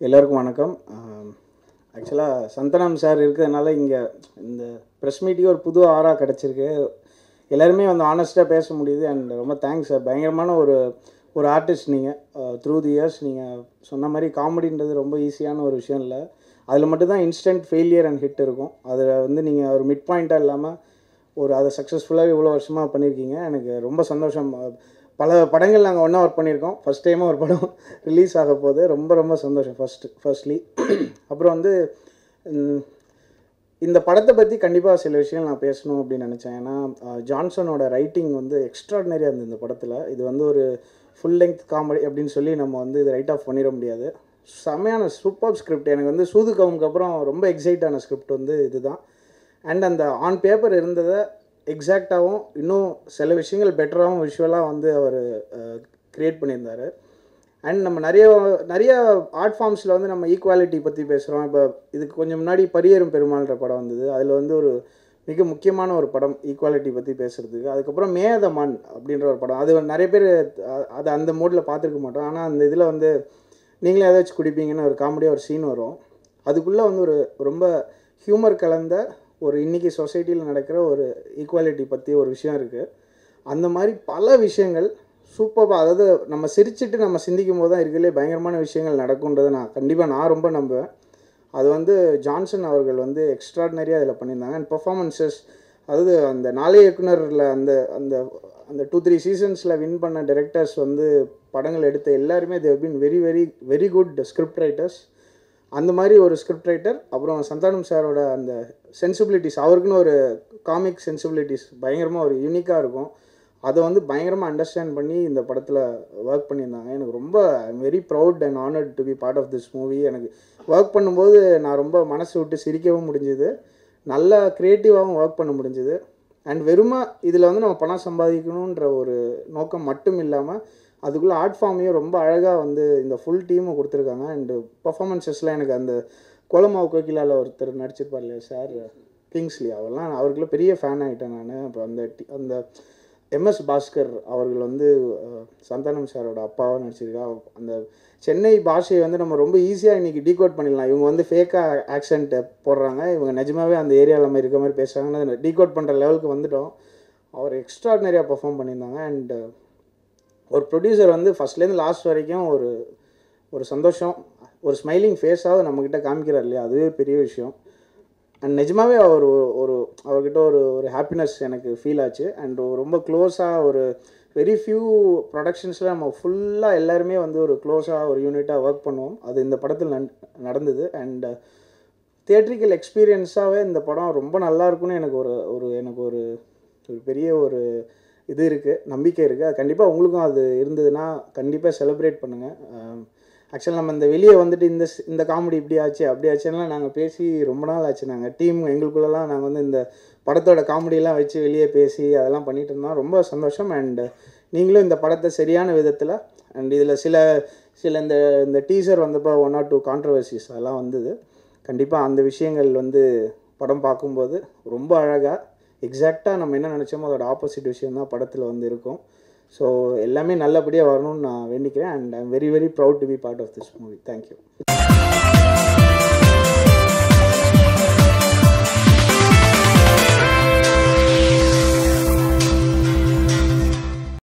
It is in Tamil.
எல்லாருக்கும் வணக்கம் ஆக்சுவலாக சந்தனம் சார் இருக்கிறதுனால இங்கே இந்த ப்ரெஸ் மீட்டிங் ஒரு புது ஆரா கிடச்சிருக்கு எல்லாருமே வந்து ஆனஸ்ட்டாக பேச முடியுது அண்ட் ரொம்ப தேங்க்ஸ் சார் பயங்கரமான ஒரு ஒரு ஆர்டிஸ்ட் நீங்கள் த்ரூ தி இயர்ஸ் நீங்கள் சொன்ன மாதிரி காமெடின்றது ரொம்ப ஈஸியான ஒரு விஷயம் இல்லை அதில் மட்டும்தான் இன்ஸ்டன்ட் ஃபெயிலியர் அண்ட் ஹிட் இருக்கும் அதில் வந்து நீங்கள் ஒரு மிட் பாயிண்ட்டாக இல்லாமல் ஒரு அதை சக்ஸஸ்ஃபுல்லாக இவ்வளோ வருஷமாக பண்ணியிருக்கீங்க எனக்கு ரொம்ப சந்தோஷம் பல படங்கள் நாங்கள் ஒன்றா ஒர்க் பண்ணியிருக்கோம் ஃபஸ்ட் டைமாக ஒரு படம் ரிலீஸ் ஆக போகுது ரொம்ப ரொம்ப சந்தோஷம் ஃபஸ்ட்டு ஃபர்ஸ்ட்லி அப்புறம் வந்து ம், இந்த படத்தை பற்றி கண்டிப்பாக சில விஷயங்கள் நான் பேசணும் அப்படின்னு நினச்சேன் ஏன்னா அஹ், ஜான்சனோட ரைட்டிங் வந்து எக்ஸ்ட்ராடினரியாக இருந்தது இந்த படத்தில் இது வந்து ஒரு ஃபுல் லெங்த் காமெடி அப்படின்னு சொல்லி நம்ம வந்து இது ரைட் ஆஃப் பண்ணிட முடியாது செமையான சூப்பர் ஸ்கிரிப்ட் எனக்கு வந்து சூது கவுனுக்கு அப்புறம் ரொம்ப எக்ஸைட் ஆன ஸ்கிரிப்ட் வந்து இதுதான் அண்ட் அந்த ஆன் பேப்பர் இருந்ததை எக்ஸாக்டாகவும் இன்னும் சில விஷயங்கள் பெட்டராகவும் விஷுவலாக வந்து அவர் க்ரியேட் பண்ணியிருந்தார் அண்ட் நம்ம நிறைய நிறைய ஆர்ட் ஃபார்ம்ஸில் வந்து நம்ம ஈக்குவாலிட்டி பற்றி பேசுகிறோம் இப்போ இதுக்கு கொஞ்சம் முன்னாடி பரியேறும் பெருமாள்ன்ற படம் வந்தது அதில் வந்து ஒரு மிக முக்கியமான ஒரு படம் ஈக்குவாலிட்டி பற்றி பேசுகிறதுக்கு அதுக்கப்புறம் மேதமான் அப்படின்ற ஒரு படம் அது வந்து நிறைய பேர் அ- அது அந்த மூடில் பார்த்துருக்க மாட்டோம் ஆனால் அந்த இதில் வந்து நீங்களே ஏதாச்சும் குடிப்பீங்கன்னு ஒரு காமெடியாக ஒரு சீன் வரும் அதுக்குள்ளே வந்து ஒரு ரொம்ப ஹியூமர் கலந்த ஒரு இன்னைக்கு சொசைட்டியில் நடக்கிற ஒரு ஈக்குவாலிட்டி பற்றி ஒரு விஷயம் இருக்குது அந்த மாதிரி பல விஷயங்கள் சூப்பராக அதாவது நம்ம சிரிச்சிட்டு நம்ம சிந்திக்கும் போது தான் இருக்கிறதுலே பயங்கரமான விஷயங்கள் நடக்குன்றதை நான் கண்டிப்பாக நான் ரொம்ப நம்புவேன் அது வந்து ஜான்சன் அவர்கள் வந்து எக்ஸ்ட்ராடினரியாக அதில் பண்ணியிருந்தாங்க அண்ட் பெர்ஃபார்மன்ஸஸ் அதாவது அந்த நாளை இயக்குனரில் அந்த அந்த அந்த டூ த்ரீ சீசன்ஸில் வின் பண்ண டைரக்டர்ஸ் வந்து படங்கள் எடுத்த எல்லாருமே they've been very very very good script writers அந்த மாதிரி ஒரு ஸ்கிரிப்ட் ரைட்டர் அப்புறம் சந்தானம் சாரோட அந்த சென்சிபிலிட்டிஸ் அவருக்குன்னு ஒரு காமிக் சென்சிபிலிட்டிஸ் பயங்கரமாக ஒரு யூனிக்காக இருக்கும் அதை வந்து பயங்கரமாக அண்டர்ஸ்டாண்ட் பண்ணி இந்த படத்தில் ஒர்க் பண்ணியிருந்தாங்க எனக்கு ரொம்ப very proud and honoured to be part of this movie எனக்கு ஒர்க் பண்ணும்போது நான் ரொம்ப மனசு விட்டு சிரிக்கவும் முடிஞ்சுது நல்லா க்ரியேட்டிவாகவும் ஒர்க் பண்ண முடிஞ்சுது அண்ட் வெறுமா இதில் வந்து நம்ம பணம் சம்பாதிக்கணுன்ற ஒரு நோக்கம் மட்டும் இல்லாமல் அதுக்குள்ளே ஆர்ட் ஃபார்மையும் ரொம்ப அழகாக வந்து இந்த ஃபுல் டீமும் கொடுத்துருக்காங்க அண்டு பர்ஃபார்மன்ஸஸ்லாம் எனக்கு அந்த கோலமாவு கோகிலாவில் ஒருத்தர் நடிச்சிருப்பார் இல்லையா சார் கிங்ஸ்லி அவர்லாம் அவருக்குள்ள பெரிய ஃபேன் ஆகிட்டேன் நான் அப்புறம் அந்த டி- அந்த எம்எஸ் பாஸ்கர் அவர்கள் வந்து அஹ், சந்தானம் சாரோட அப்பாவாக நடிச்சிருக்கா அந்த சென்னை பாஷையை வந்து நம்ம ரொம்ப ஈஸியாக இன்றைக்கி டீகோட் பண்ணிடலாம் இவங்க வந்து ஃபேக்காக ஆக்சென்ட் போடுறாங்க இவங்க நிஜமாவே அந்த ஏரியாவில் மாதிரி இருக்க மாதிரி பேசுகிறாங்கன்னு டீகோட் பண்ணுற லெவலுக்கு வந்துட்டோம் அவர் எக்ஸ்ட்ராடினரியாக பெர்ஃபார்ம் பண்ணியிருந்தாங்க அண்ட் ஒரு ப்ரொடியூசர் வந்து ஃபஸ்ட்லேருந்து லாஸ்ட் வரைக்கும் ஒரு ஒரு சந்தோஷம் ஒரு ஸ்மைலிங் ஃபேஸாவது நம்மக்கிட்ட காமிக்கிறார் இல்லையா அதுவே பெரிய விஷயம் அண்ட் நிஜமாவே அவர் ஒரு- ஒரு அவர்கிட்ட ஒரு ஒரு ஹாப்பினஸ் எனக்கு ஃபீல் ஆச்சு அண்ட் ரொம்ப க்ளோஸாக ஒரு வெரி ஃபியூ ப்ரொடக்ஷன்ஸில் நம்ம ஃபுல்லாக எல்லாருமே வந்து ஒரு க்ளோஸாக ஒரு யூனிட்டாக ஒர்க் பண்ணுவோம் அது இந்த படத்தில் நன் நடந்தது அண்ட் தியேட்ரிக்கல் எக்ஸ்பீரியன்ஸாகவே இந்த படம் ரொம்ப நல்லா இருக்கும்னு எனக்கு ஒரு ஒரு எனக்கு ஒரு ஒரு பெரிய ஒரு இது இருக்குது நம்பிக்கை இருக்குது அது கண்டிப்பாக உங்களுக்கும் அது இருந்ததுன்னா கண்டிப்பாக செலிப்ரேட் பண்ணுங்கள் ஆக்சுவலாக நம்ம இந்த வெளியே வந்துட்டு இந்த ஸ்- இந்த காமெடி இப்படி ஆச்சு அப்படி ஆச்சுன்னா நாங்கள் பேசி ரொம்ப நாள் ஆச்சு நாங்கள் டீம் எங்களுக்குள்ளெல்லாம் நாங்கள் வந்து இந்த படத்தோட காமெடியெல்லாம் வச்சு வெளியே பேசி அதெல்லாம் பண்ணிட்டு இருந்தோம் ரொம்ப சந்தோஷம் அண்ட் நீங்களும் இந்த படத்தை சரியான விதத்தில் அண்ட் இதில் சில சில இந்த இந்த டீசர் வந்தப்போ ஒன் ஆர் டூ கான்ட்ரவர்சிஸ் அதெல்லாம் வந்தது கண்டிப்பாக அந்த விஷயங்கள் வந்து படம் பார்க்கும்போது ரொம்ப அழகாக எக்ஸாக்டாக நம்ம என்ன நினச்சோமோ அதோட ஆப்போசிட் விஷயம் தான் படத்தில் வந்து இருக்கும் ஸோ எல்லாமே நல்லபடியாக வரணும்னு நான் வேண்டிக்கிறேன் and I am very very proud to be part of this movie thank you